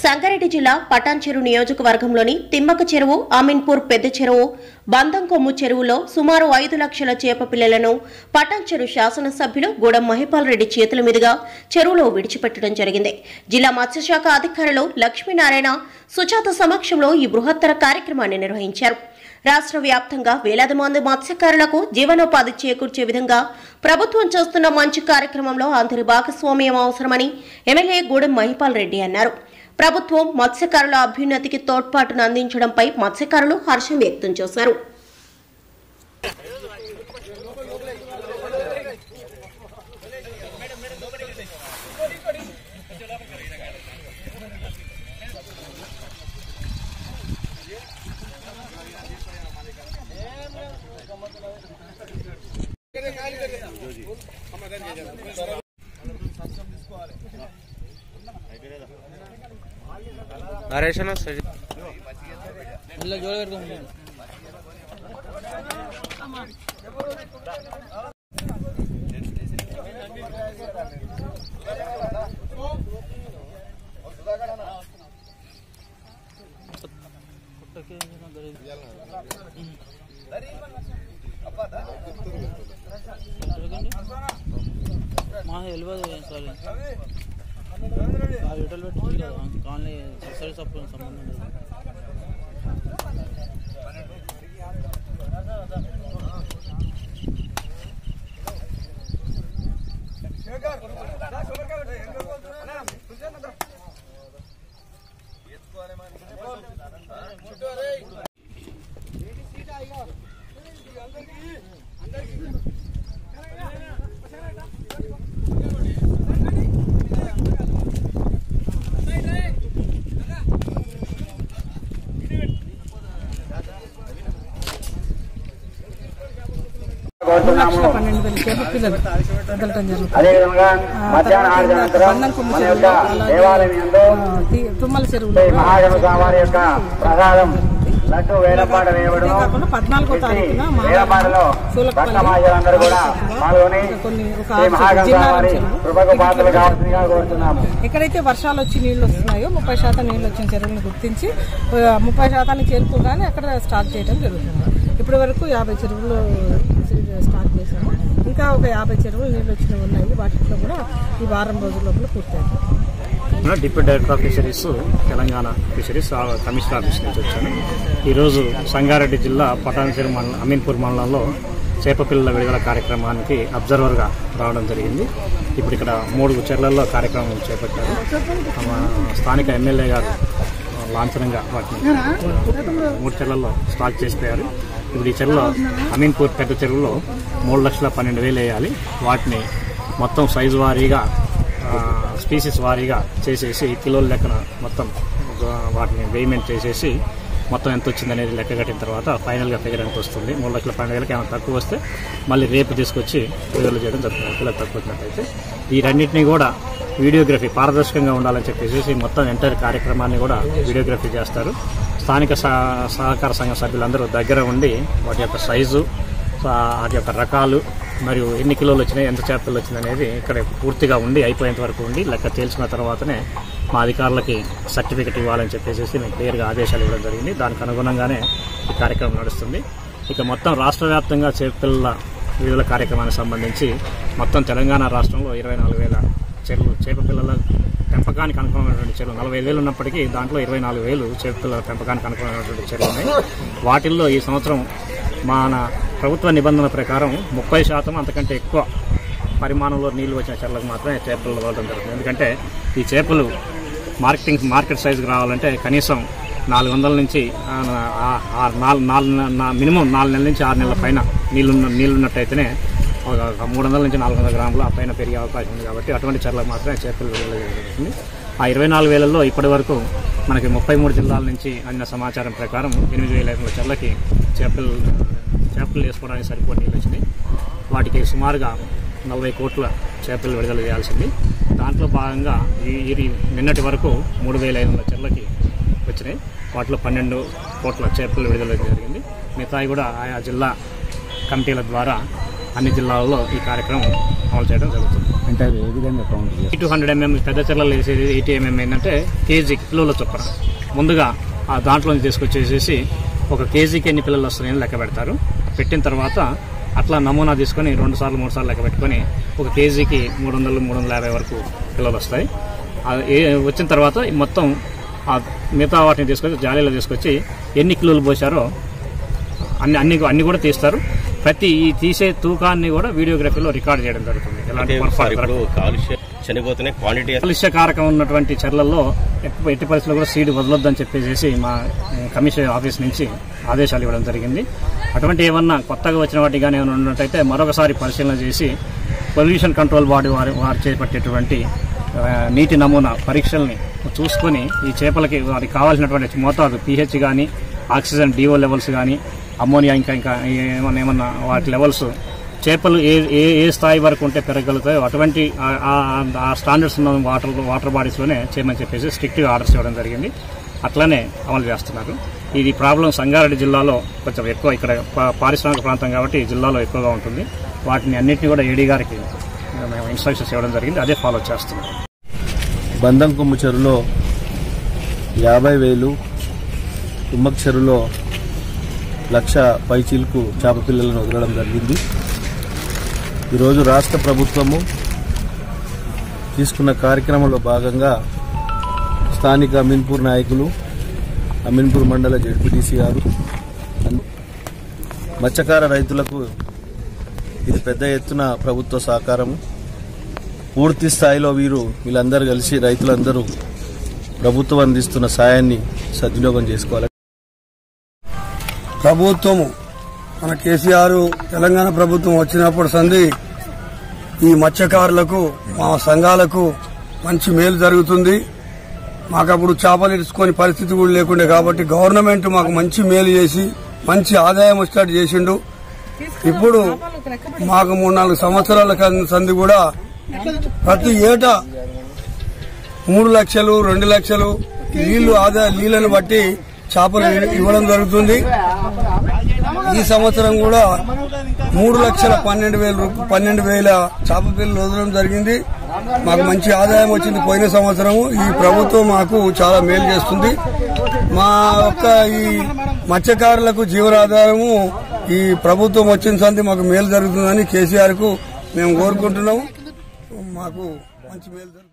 సంగారెడ్డి జిల్లా పటాన్చెరు నియోజకవర్గంలోని తిమ్మక చెరువు అమీన్పూర్ పెద్ద చెరువు బందంకొమ్ము చెరువులో సుమారు ఐదు లక్షల చేప పిల్లలను పటాన్చెరు శాసనసభ్యులు గూడెం మహిపాల్ రెడ్డి చేతుల మీదుగా చెరువులో విడిచిపెట్టడం జరిగింది జిల్లా మత్స్యశాఖ అధికారులు లక్ష్మీనారాయణ సుజాత సమక్షంలో ఈ బృహత్తర కార్యక్రమాన్ని నిర్వహించారు రాష్ట్ర వ్యాప్తంగా వేలాది మంది మత్స్యకారులకు జీవనోపాధి చేకూర్చే విధంగా ప్రభుత్వం చేస్తున్న మంచి కార్యక్రమంలో అందరి భాగస్వామ్యం అవసరమని ఎమ్మెల్యే గూడెం మహిపాల్ రెడ్డి అన్నారు ప్రభుత్వం మత్స్యకారుల అభ్యున్నతికి తోడ్పాటును అందించడంపై మత్స్యకారులు హర్షం వ్యక్తం చేశారు నరేష్ అన్న సజి ఇలా జోడ పెట్టుకోండి మా తెలియదు సారీ ఆ రిటర్న్ పెట్టి కదా కాలనీ సొసైటీ సపోర్ట్ సంబంధం లేదు కోరుతున్నాము పన్నెండు వేల చేప పిల్లలు వదలటం జరుగుతుంది అదేవిధంగా మధ్యాహ్నం ఆరు అనంతరం బంధం కొమ్ము మన యొక్క చెరువులో, అలాగే దేవాలయం యందు ఆ, తి- తుమ్మల చెరువులో శ్రీ మహాగణ వారి యొక్క ప్రసాదం లడ్డు వేలపాట వేయబడును అంతే కాకుండా పద్నాలుగో తారీఖున మహా- వేలపాటలో సూలకపల్లి, భక్త మహాజలందరూ కూడా పాల్గొని ఇంకా కొన్ని ఒక శ్రీ ఆరు మహాగణ జిల్లాల వారి చెరువు. కృపకు పాత్రలు కావాల్సిందిగా కోరుతున్నాము ఎక్కడైతే వర్షాలు వచ్చి నీళ్లు వస్తున్నాయో ముప్పై శాతం నీళ్లు వచ్చిన చెరువులను గుర్తించి ఆ, ముప్పై శాతానికి చేరుకోగానే అక్కడ స్టార్ట్ చేయడం జరుగుతుంది ఇప్పటి వరకు యాభై చెరువులు స్టార్ట్ చేశాము ఇంకా ఒక యాభై చెరువులు నీళ్లు వచ్చినవి ఉన్నాయి వాటిలో కూడా ఈ వారం రోజుల లోపల పూర్తవుతుంది deputy director of fisheries Telangana fisheries ఆ కమిషనర్ ఆఫీస్ నుంచి వచ్చాను ఈరోజు సంగారెడ్డి జిల్లా పటాన్చెరు మండలం అమీన్పూర్ మండలంలో చేప పిల్లల విడుదల కార్యక్రమానికి అబ్జర్వర్గా రావడం జరిగింది ఇప్పుడు ఇక్కడ మూడు చెర్లల్లో కార్యక్రమం చేపట్టారు మా స్థానిక ఎమ్మెల్యే గారు లాంఛనంగా వాటిని మూడు చెర్లలో స్టాక్ చేసిపోయారు ఇప్పుడు ఈ చెరువులో అమీన్పూర్ పెద్ద చెరువులో మూడు లక్షల పన్నెండు వేలు వేయాలి వాటిని మొత్తం సైజు వారీగా స్పీసీస్ వారీగా చేసేసి కిలోల లెక్కన మొత్తం ఆ, వాటిని వేయిమెంట్ చేసేసి మొత్తం ఎంత వచ్చింది అనేది లెక్క కట్టిన తర్వాత ఫైనల్గా ఫిగర్ ఎంత వస్తుంది మూడు లక్షల పన్నెండు వేలకి ఏమైనా తక్కువ వస్తే మళ్ళీ రేపు తీసుకొచ్చి విడుదల చేయడం జరుగుతుంది పిల్లలు తక్కువ వచ్చినట్టయితే ఈ రెండింటినీ కూడా వీడియోగ్రఫీ పారదర్శకంగా ఉండాలని చెప్పేసి మొత్తం ఎంటైర్ కార్యక్రమాన్ని కూడా వీడియోగ్రఫీ చేస్తారు స్థానిక సహ- సహకార సంఘ సభ్యులందరూ దగ్గర ఉండి వాటి యొక్క సైజు ఆ, వాటి యొక్క రకాలు మరియు ఎన్ని కిలోలు వచ్చినాయి ఎంత చేపలు వచ్చినాయి అనేది ఇక్కడ పూర్తిగా ఉండి అయిపోయేంత వరకు ఉండి లెక్క తేల్చిన తర్వాతనే మా అధికారులకి సర్టిఫికెట్ ఇవ్వాలని చెప్పేసి మేము క్లియర్గా ఆదేశాలు ఇవ్వడం జరిగింది దానికి అనుగుణంగానే ఈ కార్యక్రమం నడుస్తుంది ఇక మొత్తం రాష్ట్ర వ్యాప్తంగా చేపల విడుదల కార్యక్రమానికి సంబంధించి మొత్తం తెలంగాణ రాష్ట్రంలో ఇరవై నాలుగు వేల చెరువులు చేప పిల్లల పెంపకానికి అనుకూలమైనటువంటి చెరువులు నలభై వేలు ఉన్నప్పటికీ దాంట్లో ఇరవై నాలుగు వేలు చేప పిల్లల పెంపకానికి అనుకూలమైనటువంటి చెరువులు ఉన్నాయి వాటిల్లో ఈ సంవత్సరం మన ప్రభుత్వ నిబంధనల ప్రకారం ముప్పై శాతం అంతకంటే ఎక్కువ పరిమాణంలో నీళ్లు వచ్చిన చెర్లకు మాత్రమే చేపలు వదలడం జరుగుతుంది ఎందుకంటే ఈ చేపలు మార్కెటింగ్ మార్కెట్ సైజుకి రావాలంటే కనీసం నాలుగు వందల నుంచి ఆ, ఆ- ఆ నాలుగు నాలుగు నా- మినిమం నాలుగు నెలల నుంచి ఆరు నెలల పైన నీళ్లున్న నీళ్లున్నట్టయితేనే ఒక ఒక మూడు వందల నుంచి నాలుగు వందల గ్రాములు ఆ పైన పెరిగే అవకాశం ఉంది కాబట్టి అటువంటి చెర్లకు మాత్రమే చేపలు విడుదల జరుగుతుంది ఆ ఇరవై నాలుగు వేలలో ఇప్పటి వరకు మనకి ముప్పై మూడు జిల్లాల నుంచి అందిన సమాచారం ప్రకారం ఎనిమిది వేల ఐదు వందల చెర్లకి చేపలు చేపలు వేసుకోవడానికి సరిపోని నీళ్ళు వచ్చినాయి వాటికి సుమారుగా నలభై కోట్ల చేపలు విడుదల చేయాల్సింది దాంట్లో భాగంగా ఈ ఈ నిన్నటి వరకు మూడు వేల ఐదు వందల చెర్లకి వచ్చినాయి వాటిలో పన్నెండు కోట్ల చేపలు విడుదల జరిగింది మిగతాయి కూడా ఆయా జిల్లా కమిటీల ద్వారా అన్ని జిల్లాల్లో ఈ కార్యక్రమం అమలు చేయడం జరుగుతుంది అంటే అది ఏ విధంగా కౌంట్ చేస్తారు టూ హండ్రెడ్ ఎంఎం పెద్ద చెర్లలో వేసేది ఎయిటీ ఎంఎం ఏంటంటే కేజీ కిలోల చొప్పున ముందుగా ఆ దాంట్లో నుంచి తీసుకొచ్చేసేసి ఒక కేజీకి ఎన్ని పిల్లలు వస్తున్నాయని లెక్క పెడతారు పెట్టిన తర్వాత అట్లా నమూనా తీసుకొని రెండు సార్లు మూడు సార్లు లెక్క పెట్టుకొని ఒక కేజీకి మూడు వందలు మూడు వందల యాభై వరకు పిల్లలు వస్తాయి ఆ ఏ వచ్చిన తర్వాత ఈ మొత్తం ఆ మిగతా వాటిని తీసుకొచ్చి జాలీలో తీసుకొచ్చి ఎన్ని కిలోలు పోసారో అన్ని అన్ని అన్ని కూడా తీస్తారు ప్రతి ఈ తీసే తూకాన్ని కూడా వీడియోగ్రఫీలో రికార్డ్ చేయడం జరుగుతుంది అంటే ఎలాంటి సార్ పొరపాటు ఇప్పుడు కాలుష్యం చనిపోతున్నాయి క్వాంటిటీ కాలుష్య కారకం ఉన్నటువంటి చర్లల్లో ఎట్టి ఎట్టి పరిస్థితుల్లో కూడా సీడ్ వదలొద్దని చెప్పేసి మా ఏ, కమిషన్ ఆఫీస్ నుంచి ఆదేశాలు ఇవ్వడం జరిగింది అటువంటి ఏమన్నా కొత్తగా వచ్చిన వాటి కానీ ఏమైనా ఉన్నట్టయితే మరొకసారి పరిశీలన చేసి పొల్యూషన్ కంట్రోల్ బాడీ వారి వారు చేపట్టేటువంటి ఆ, నీటి నమూనా పరీక్షల్ని చూసుకొని ఈ చేపలకి వారికి కావాల్సినటువంటి మోతాదు పిహెచ్ కానీ ఆక్సిజన్ డిఓ లెవెల్స్ కానీ అమ్మోనియా ఇంకా ఇంకా ఏమన్నా ఏమన్నా వాటి లెవెల్స్ చేపలు ఏ ఏ ఏ స్థాయి వరకు ఉంటే పెరగలుగుతాయో అటువంటి ఆ- ఆ- ఆ స్టాండర్డ్స్ ఉన్న వాటర్ వాటర్ బాడీస్లోనే చేయమని చెప్పేసి స్ట్రిక్ట్గా ఆర్డర్స్ ఇవ్వడం జరిగింది అట్లనే అమలు చేస్తున్నారు ఇది ప్రాబ్లం సంగారెడ్డి జిల్లాలో కొంచెం ఎక్కువ ఇక్కడ పా- పారిశ్రామిక ప్రాంతం కాబట్టి ఈ జిల్లాలో ఎక్కువగా ఉంటుంది వాటిని అన్నింటినీ కూడా ఏడీ గారికి మేము ఇన్స్ట్రక్షన్స్ ఇవ్వడం జరిగింది అదే ఫాలో చేస్తున్నాం బంధం కొమ్ము చెరువులో యాభై వేలు తుమ్మక్ చెరువులో లక్ష పైచీలకు చేప పిల్లలను వదలడం జరిగింది ఈరోజు రాష్ట్ర ప్రభుత్వము తీసుకున్న కార్యక్రమంలో భాగంగా స్థానిక అమీన్పూర్ నాయకులు అమీన్పూర్ మండల జడ్పీటీసీ గారు అన్- మత్స్యకార రైతులకు ఇది పెద్ద ఎత్తున ప్రభుత్వ సహకారము పూర్తి స్థాయిలో వీరు వీళ్ళందరూ కలిసి రైతులందరూ ప్రభుత్వం అందిస్తున్న సాయాన్ని సద్వినియోగం చేసుకోవాలి ప్రభుత్వము మన కేసీఆర్ తెలంగాణ ప్రభుత్వం వచ్చినప్పుడు సంది ఈ మత్స్యకారులకు మా సంఘాలకు మంచి మేలు జరుగుతుంది మాకు అప్పుడు చేపలు ఇరుచుకొని పరిస్థితి కూడా లేకుండే కాబట్టి గవర్నమెంట్ మాకు మంచి మేలు చేసి మంచి ఆదాయం వచ్చేటట్టు చేసిండు ఇప్పుడు మాకు మూడు నాలుగు సంవత్సరాల కన్- సంది కూడా ప్రతి ఏటా మూడు లక్షలు రెండు లక్షలు నీళ్లు ఆదాయ నీళ్లను బట్టి చేపలు ఇవ్వడం జరుగుతుంది ఈ సంవత్సరం కూడా మూడు లక్షల పన్నెండు వేల రూప- పన్నెండు వేల చేప పిల్లలు వదలడం జరిగింది మాకు మంచి ఆదాయం వచ్చింది పోయిన సంవత్సరం ఈ ప్రభుత్వం మాకు చాలా మేలు చేస్తుంది మా యొక్క ఈ మత్స్యకారులకు జీవనాధారము ఈ ప్రభుత్వం వచ్చిన సంది మాకు మేలు జరుగుతుందని కేసీఆర్ కు మేము కోరుకుంటున్నాము మాకు మంచి మేలు జరుగుతుంది